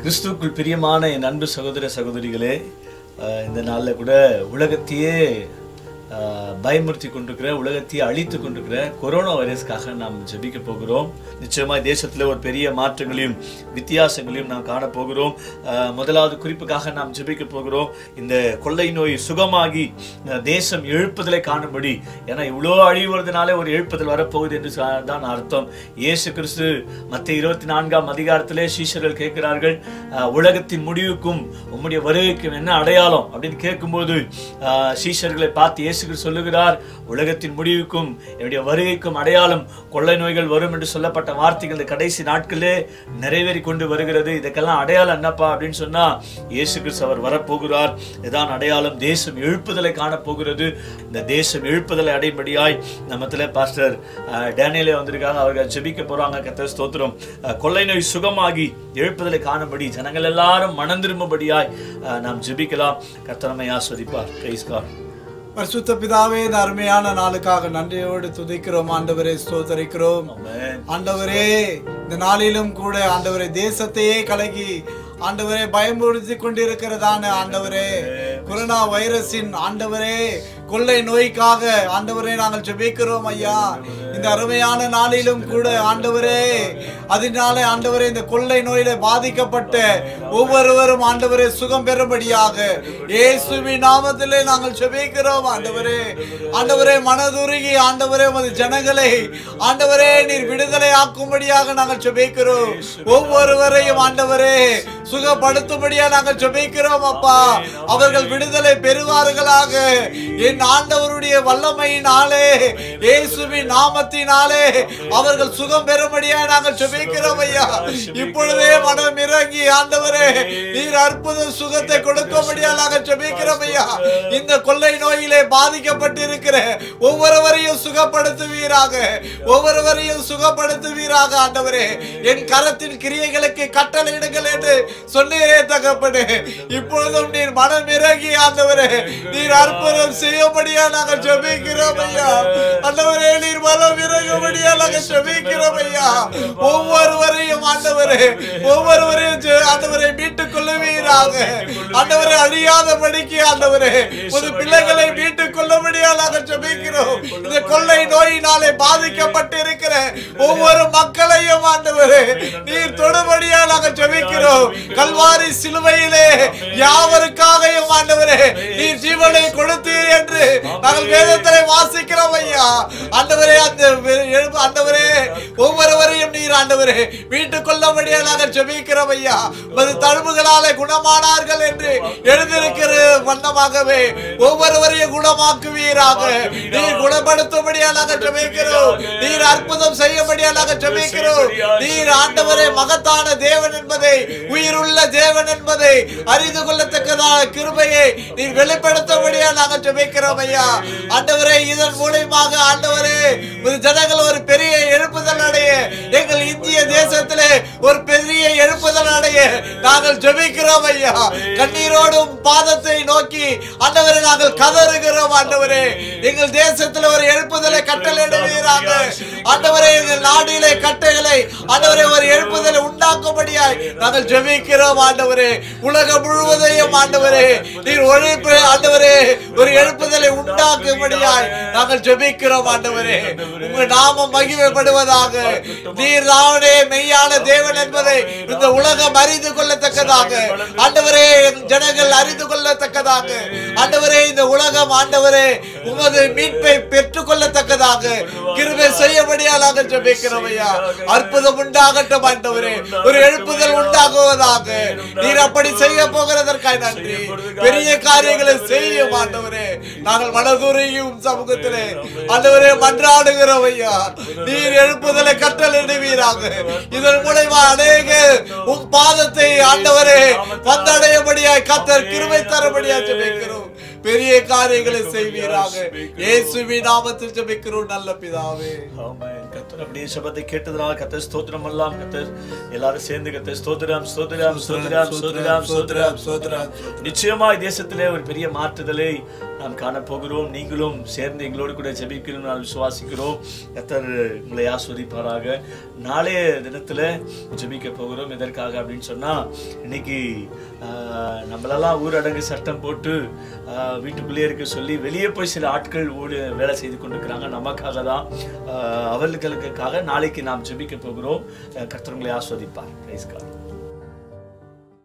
கிறிஸ்துவுக்குள் பிரியமான என் அன்பு சகோதர சகோதரிகளே அஹ் இந்த நாளில் கூட உலகத்தையே அஹ், பயமுறுத்தி கொண்டிருக்கிற உலகத்தையே அழித்து கொண்டிருக்கிற கொரோனா வைரஸ்க்காக நாம் ஜெபிக்க போகிறோம் நிச்சயமாய் தேசத்தில் ஒரு பெரிய மாற்றங்களையும் வித்தியாசங்களையும் நாம் காண போகிறோம் அஹ், முதலாவது குறிப்புக்காக நாம் ஜெபிக்க போகிறோம் இந்த கொள்ளை நோய் சுகமாகி அஹ், தேசம் எழுப்புதலை காணும்படி ஏன்னா இவ்வளோ அழிவுறதுனாலே ஒரு எழுப்புதல் வரப்போகுது என்று சா- தான் அர்த்தம் இயேசு கிறிஸ்து மத்திய இருபத்தி நான்காம் அதிகாரத்திலே சீஷர்கள் கேட்கிறார்கள் அஹ், உலகத்தின் முடிவுக்கும் உம்முடைய வருகைக்கும் என்ன அடையாளம் அப்படின்னு கேட்கும்போது அஹ், சீஷர்களை பார்த்து இயேசு கிறிஸ்து சொல்லுகிறார் உலகத்தின் முடிவுக்கும் என்னுடைய வருகைக்கும் அடையாளம் கொள்ளை நோய்கள் வரும் என்று சொல்லப்பட்ட வார்த்தைகள் இந்த கடைசி நாட்களே நிறைவேறி கொண்டு வருகிறது இதுக்கெல்லாம் அடையாளம் என்னப்பா அப்படின்னு சொன்னா இயேசு கிறிஸ்து அவர் வரப்போகிறார் இதான் அடையாளம் தேசம் எழுப்புதலை காணப்போகிறது இந்த தேசம் எழுப்புதலை அடைபடியாய் நம்மத்துல பாஸ்டர் அஹ், டேனியலே வந்திருக்காங்க அவர்கள் ஜெபிக்க போறாங்க கத்த ஸ்தோத்திரம் அஹ், கொள்ளை நோய் சுகமாகி எழுப்புதலை காணும்படி ஜனங்கள் எல்லாரும் மனம் திரும்பும்படியாய் அஹ், நாம் ஜெபிக்கலாம் கர்த்தரமை ஆஸ்வதிப்பார் கைஸ்கார் பரிசுத்த பிதாவே இந்த அருமையான நாளுக்காக நன்றியோடு துதிக்கிறோம் ஆண்டவரே ஸ்தோத்தரிக்கிறோம் ஆமென் ஆண்டவரே இந்த நாளிலும் கூட ஆண்டவரே தேசத்தையே கலகி ஆண்டவரே பயமுறுத்தி கொண்டிருக்கிறதான ஆண்டவரே கொரோனா வைரஸின் ஆண்டவரே கொள்ளை நோய்க்காக ஆண்டவரே நாங்கள் ஜெபிக்கிறோம் ஐயா இந்த அருமையான நாளிலும் கூட ஆண்டவரே அதனாலே ஆண்டவரே இந்த கொள்ளை நோயில பாதிக்கப்பட்ட ஒவ்வொருவரும் ஆண்டவரே சுகம் பெறும்படியாக இயேசுவின் நாமத்திலே நாங்கள் ஜெபிக்கிறோம் ஆண்டவரே ஆண்டவரே மனதுருகி ஆண்டவரே உமது ஜனங்களை ஆண்டவரே நீர் விடுதலை ஆக்கும்படியாக நாங்கள் ஜெபிக்கிறோம் ஒவ்வொருவரையும் ஆண்டவரே சுகப்படுத்தும்படியாக நாங்கள் ஜெபிக்கிறோம் அப்பா அவர்கள் விடுதலை பெறுவார்களாக என் ஆண்டவருடைய வல்லமையினாலே இயேசுவின் நாமத்தினாலே அவர்கள் சுகம் பெறும்படியாக நாங்கள் ஜெபிக்கிறோம் ஐயா இப்பொழுதே மனம் இறங்கி ஆண்டவரே நீர் அற்புத சுகத்தை கொடுக்கும்படியாக நாங்கள் ஜெபிக்கிறோம் ஐயா இந்த கொள்ளை நோயிலே பாதிக்கப்பட்டிருக்கிற ஒவ்வொருவரையும் சுகப்படுத்துவீராக ஒவ்வொருவரையும் சுகப்படுத்துவீராக ஆண்டவரே என் கரத்தின் கிரியைகளுக்கு கட்டளையிடுங்கள் என்று சொன்னீரே தகப்பனே இப்பொழுதும் நீர் மனம் இறங்கி ஆண்டவரே நீர் அற்புதம் செய்யும்படியா நாங்கள் ஜெபிக்கிறோம் ஐயா ஆண்டவரே நீர் மனம் இறங்கும்படியா நாங்கள் ஜெபிக்கிறோம் ஐயா ஒவ்வொருவரையும் ஆண்டவரே ஒவ்வொருவரையும் ஜெ- ஆண்டவரை மீட்டுக் கொள்ளுவீராக ஆண்டவரை அழியாதபடிக்கு ஆண்டவரே ஒரு பிள்ளைகளை மீட்டுக் கொள்ளும்படியா நாங்கள் ஜெபிக்கிறோம் இந்த கொள்ளை நோயினாலே பாதிக்கப்பட்டு இருக்கிற ஒவ்வொரு மக்களையும் ஆண்டவரே நீர் தொடுபடியா நாங்கள் ஜெபிக்கிறோம் கல்வாரி சிலுவையிலே யாவருக்காகவும் ஆண்டவரே நீர் ஜீவனை கொடுத்தீர் என்று நாங்கள் வேதத்திலே வாசிக்கிறோம் ஐயா ஆண்டவரே அந்த வெ- எழுப்பு- ஆண்டவரே ஒவ்வொருவரையும் நீர் ஆண்டவரே மீட்டுக் கொள்ளபடியா நாங்கள் ஜெபிக்கிறோம் ஐயா உமது தழும்புகளாலே குணமானார்கள் என்று எழுதியிருக்கிற வண்ணமாகவே ஒவ்வொருவரையும் குணமாக்குவீராக நீர் குணப்படுத்தும்படியா நாங்கள் ஜெபிக்கிறோம் நீர் அற்புதம் செய்யும்படியா நாங்கள் ஜெபிக்கிறோம் நீர் ஆண்டவரே மகத்தான தேவன் என்பதை உயிருள்ள தேவன் என்பதை அறிந்து கொள்ளத்தக்கதான கிருபையை நீர் வெளிப்படுத்தும்படியா நாங்கள் ஜெபிக்கிறோம் ஐயா ஆண்டவரே இதன் மூலியமாக ஆண்டவரே ஒரு ஜனங்கள் ஒரு பெரிய எழுப்புதல் அடைய எங்கள் இந்திய தேசத்திலே ஒரு பெரிய எழுப்புதல் அடைய நாங்கள் ஜெபிக்கிறோம் ஐயா கண்ணீரோடும் பாதத்தை நோக்கி ஆண்டவரே நாங்கள் கதறுகிறோம் ஆண்டவரே எங்கள் தேசத்தில் ஒரு எழுப்புதலை கட்டளையிடுவீராக ஆண்டவரே எங்கள் நாடிலே கட்டைகளை ஆண்டவரே ஒரு எழுப்புதலை உண்டாக்கும்படியாய் நாங்கள் ஜெபிக்கிறோம் ஆண்டவரே உலகம் முழுவதையும் ஆண்டவரே நீர் ஒழிப்பு ஆண்டவரே ஒரு எழுப்புதலை உண்டாக்கும்படியாய் நாங்கள் ஜெபிக்கிறோம் ஆண்டவரே உங்க நாமம் மகிமைப்படுவதாக நீர் தாவனே மெய்யான தேவன் என்பதை இந்த உலகம் அறிந்து கொள்ளத்தக்கதாக ஆண்டவரே என் ஜனங்கள் அறிந்து கொள்ளத்தக்கதாக ஆண்டவரே இந்த உலகம் ஆண்டவரே உமது மீட்பை பெற்றுக் கொள்ளத்தக்கதாக கிருபை செய்யபடியாக நாங்கள் ஜெபிக்கிறோம் ஐயா அற்புதம் உண்டாகட்டும் ஆண்டவரே ஒரு எழுப்புதல் உண்டாகுவதாக நீர் அப்படி செய்ய போகிறதற்காக நன்றி பெரிய காரியங்களை செய்யும் ஆண்டவரே நாங்கள் மனதுரையும் சமூகத்திலே ஆண்டவரே மன்றாடுகிறோம் ஐயா நீர் எழுப்புதலை கட்டளிடுவீராக இதன் மூலமா அநேக உன் பாதத்தை ஆண்டவரே வந்தடையபடியாய் கத்தர் கிருபை தரபடியா ஜெபிக்கிறோம் பெரிய காரியங்களை செய்வீராக இயேசுவின் நாமத்தில் ஜெபிக்கிறோம் நல்ல பிதாவே ஆமென். கர்த்தர் அப்படியே சபத்தை கேட்டதுனால கத்த ஸ்தோத்திரம் எல்லாம் கத்தர் எல்லாரும் சேர்ந்து கத்த ஸ்தோத்திரம் ஸ்தோத்திரம் ஸ்தோத்திரம் ஸ்தோத்திரம் ஸ்தோத்திரம் சோதரம் நிச்சயமாய் தேசத்திலே ஒரு பெரிய மாற்றுதலை நாம் காணப்போகிறோம் நீங்களும் சேர்ந்து எங்களோடு கூட ஜெபிக்கணும் நான் விசுவாசிக்கிறோம் கத்தர் உங்களை ஆஸ்வதிப்பாராக நாளைய தினத்துல ஜெபிக்க போகிறோம் எதற்காக அப்படின்னு சொன்னா இன்னைக்கு ஆஹ், நம்மளெல்லாம் ஊரடங்கு சட்டம் போட்டு ஆஹ், வீட்டுக்குள்ளேயே இருக்க சொல்லி வெளியே போய் சில ஆட்கள் ஊடு வேலை செய்து கொண்டிருக்கிறாங்க நமக்காக தான் ஆஹ், அவர்களுக்காக நாளைக்கு நாம் ஜெபிக்க போகிறோம் கர்த்தர் உங்களை ஆஸ்வதிப்பார் Praise God.